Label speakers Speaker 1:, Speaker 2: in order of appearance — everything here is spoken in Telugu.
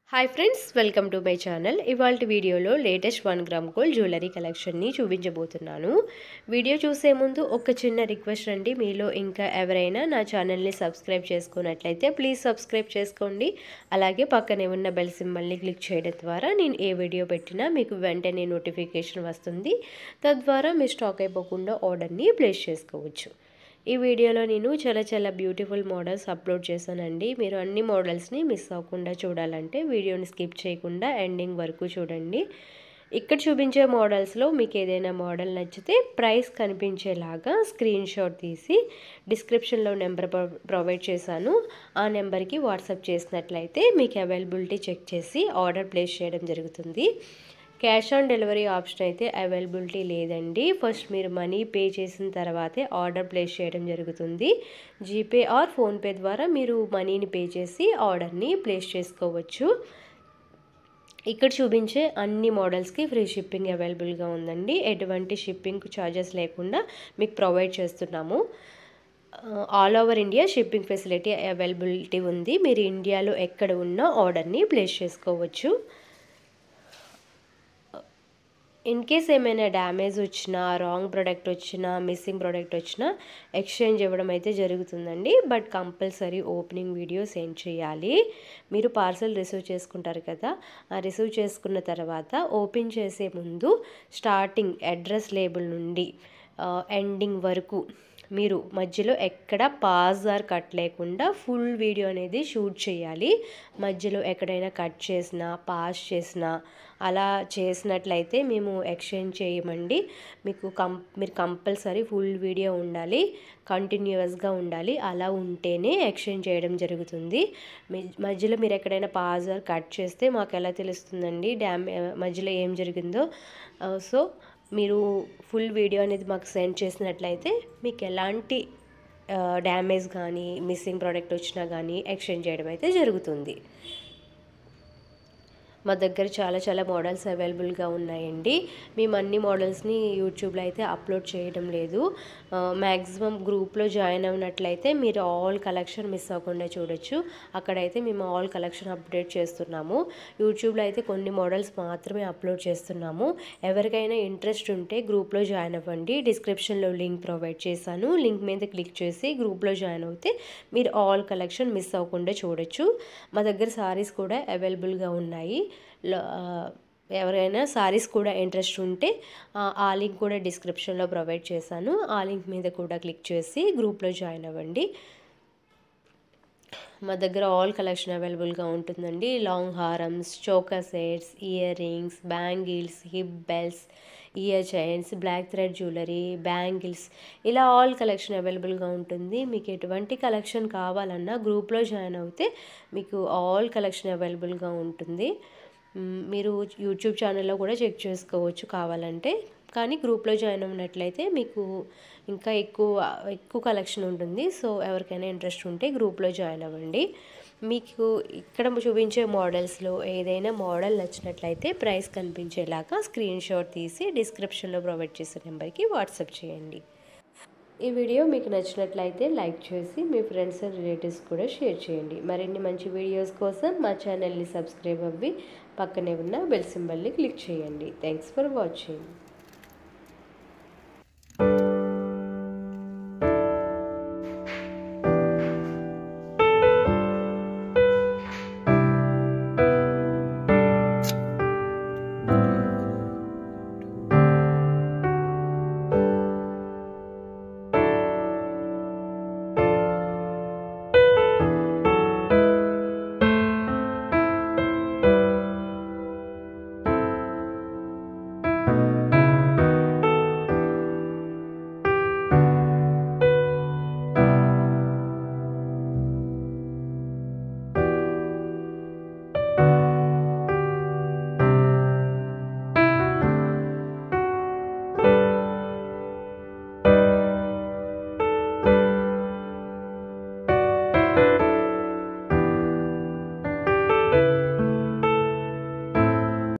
Speaker 1: hi friends welcome to my channel ఇవాళ వీడియోలో latest one gram gold jewellery కలెక్షన్ని చూపించబోతున్నాను వీడియో చూసే ముందు ఒక చిన్న రిక్వెస్ట్ అండి మీలో ఇంకా ఎవరైనా నా ఛానల్ని సబ్స్క్రైబ్ చేసుకున్నట్లయితే ప్లీజ్ సబ్స్క్రైబ్ చేసుకోండి అలాగే పక్కనే ఉన్న బెల్ సింబల్ని క్లిక్ చేయడం ద్వారా నేను ఏ వీడియో పెట్టినా మీకు వెంటనే నోటిఫికేషన్ వస్తుంది తద్వారా మీ స్టాక్ అయిపోకుండా ఆర్డర్ని ప్లేస్ చేసుకోవచ్చు ఈ వీడియోలో నేను చాలా చాలా బ్యూటిఫుల్ మోడల్స్ అప్లోడ్ చేశానండి మీరు అన్ని మోడల్స్ని మిస్ అవ్వకుండా చూడాలంటే వీడియోని స్కిప్ చేయకుండా ఎండింగ్ వరకు చూడండి ఇక్కడ చూపించే మోడల్స్లో మీకు ఏదైనా మోడల్ నచ్చితే ప్రైస్ కనిపించేలాగా స్క్రీన్ షాట్ తీసి డిస్క్రిప్షన్లో నెంబర్ ప్రొవైడ్ చేశాను ఆ నెంబర్కి వాట్సాప్ చేసినట్లయితే మీకు అవైలబిలిటీ చెక్ చేసి ఆర్డర్ ప్లేస్ చేయడం జరుగుతుంది క్యాష్ ఆన్ డెలివరీ ఆప్షన్ అయితే అవైలబిలిటీ లేదండి ఫస్ట్ మీరు మనీ పే చేసిన తర్వాతే ఆర్డర్ ప్లేస్ చేయడం జరుగుతుంది జీపే ఆర్ ఫోన్పే ద్వారా మీరు మనీని పే చేసి ఆర్డర్ని ప్లేస్ చేసుకోవచ్చు ఇక్కడ చూపించే అన్ని మోడల్స్కి ఫ్రీ షిప్పింగ్ అవైలబుల్గా ఉందండి ఎటువంటి షిప్పింగ్ ఛార్జెస్ లేకుండా మీకు ప్రొవైడ్ చేస్తున్నాము all over India shipping facility availability ఉంది మీరు ఇండియాలో ఎక్కడ ఉన్నా ఆర్డర్ని ప్లేస్ చేసుకోవచ్చు ఇన్ కేస్ ఏమైనా డ్యామేజ్ వచ్చినా రాంగ్ ప్రోడక్ట్ వచ్చినా మిస్సింగ్ ప్రోడక్ట్ వచ్చినా ఎక్స్చేంజ్ ఇవ్వడం అయితే జరుగుతుందండి but compulsory opening video send చేయాలి మీరు పార్సల్ రిసీవ్ చేసుకుంటారు కదా ఆ రిసీవ్ చేసుకున్న తర్వాత ఓపెన్ చేసే ముందు స్టార్టింగ్ అడ్రస్ లేబుల్ నుండి ఎండింగ్ వరకు మీరు మధ్యలో ఎక్కడ పాజ్ ఆర్ కట్ లేకుండా ఫుల్ వీడియో అనేది షూట్ చేయాలి మధ్యలో ఎక్కడైనా కట్ చేసినా పాస్ చేసినా అలా చేసినట్లయితే మేము ఎక్స్చేంజ్ చేయమండి మీకు కం మీరు కంపల్సరీ ఫుల్ వీడియో ఉండాలి కంటిన్యూస్గా ఉండాలి అలా ఉంటేనే ఎక్స్చేంజ్ చేయడం జరుగుతుంది మధ్యలో మీరు ఎక్కడైనా పాజ్ ఆర్ కట్ చేస్తే మాకు ఎలా తెలుస్తుందండి డ్యామే మధ్యలో ఏం జరిగిందో సో మీరు ఫుల్ వీడియో అనేది మాకు సెండ్ చేసినట్లయితే మీకు ఎలాంటి డ్యామేజ్ కానీ మిస్సింగ్ ప్రోడక్ట్ వచ్చినా కానీ ఎక్స్చేంజ్ చేయడం అయితే జరుగుతుంది మా దగ్గర చాలా చాలా మోడల్స్ అవైలబుల్గా ఉన్నాయండి మేము అన్ని మోడల్స్ని యూట్యూబ్లో అయితే అప్లోడ్ చేయడం లేదు మ్యాక్సిమం గ్రూప్లో జాయిన్ అయినట్లయితే మీరు ఆల్ కలెక్షన్ మిస్ అవ్వకుండా చూడొచ్చు అక్కడైతే మేము ఆల్ కలెక్షన్ అప్డేట్ చేస్తున్నాము యూట్యూబ్లో అయితే కొన్ని మోడల్స్ మాత్రమే అప్లోడ్ చేస్తున్నాము ఎవరికైనా ఇంట్రెస్ట్ ఉంటే గ్రూప్లో జాయిన్ అవ్వండి డిస్క్రిప్షన్లో లింక్ ప్రొవైడ్ చేశాను లింక్ మీద క్లిక్ చేసి గ్రూప్లో జాయిన్ అవుతే మీరు ఆల్ కలెక్షన్ మిస్ అవ్వకుండా చూడొచ్చు మా దగ్గర సారీస్ కూడా అవైలబుల్గా ఉన్నాయి ఎవరైనా సారీస్ కూడా ఇంట్రెస్ట్ ఉంటే ఆ లింక్ కూడా డిస్క్రిప్షన్లో ప్రొవైడ్ చేశాను ఆ లింక్ మీద కూడా క్లిక్ చేసి గ్రూప్లో జాయిన్ అవ్వండి మా దగ్గర ఆల్ కలెక్షన్ అవైలబుల్గా ఉంటుందండి లాంగ్ హారమ్స్ choker sets earrings bangles hip belts ear chains black thread jewellery bangles ఇలా ఆల్ కలెక్షన్ అవైలబుల్గా ఉంటుంది మీకు ఎటువంటి కలెక్షన్ కావాలన్నా గ్రూప్లో జాయిన్ అవుతే మీకు ఆల్ కలెక్షన్ అవైలబుల్గా ఉంటుంది మీరు యూట్యూబ్ ఛానల్లో కూడా చెక్ చేసుకోవచ్చు కావాలంటే కానీ గ్రూప్లో జాయిన్ అయినట్లయితే మీకు ఇంకా ఎక్కువ ఎక్కువ కలెక్షన్ ఉంటుంది సో ఎవరికైనా ఇంట్రెస్ట్ ఉంటే గ్రూప్లో జాయిన్ అవ్వండి మీకు ఇక్కడ చూపించే మోడల్స్లో ఏదైనా మోడల్ నచ్చినట్లయితే ప్రైస్ కనిపించేలాగా స్క్రీన్ షాట్ తీసి డిస్క్రిప్షన్లో ప్రొవైడ్ చేసే నెంబర్కి వాట్సాప్ చేయండి ఈ వీడియో మీకు నచ్చినట్లయితే లైక్ చేసి మీ ఫ్రెండ్స్ అండ్ రిలేటివ్స్ కూడా షేర్ చేయండి మరిన్ని మంచి వీడియోస్ కోసం మా ఛానల్ని సబ్స్క్రైబ్ అవ్వి పక్కనే ఉన్న బెల్ సింబల్ని క్లిక్ చేయండి థ్యాంక్స్ ఫర్ వాచింగ్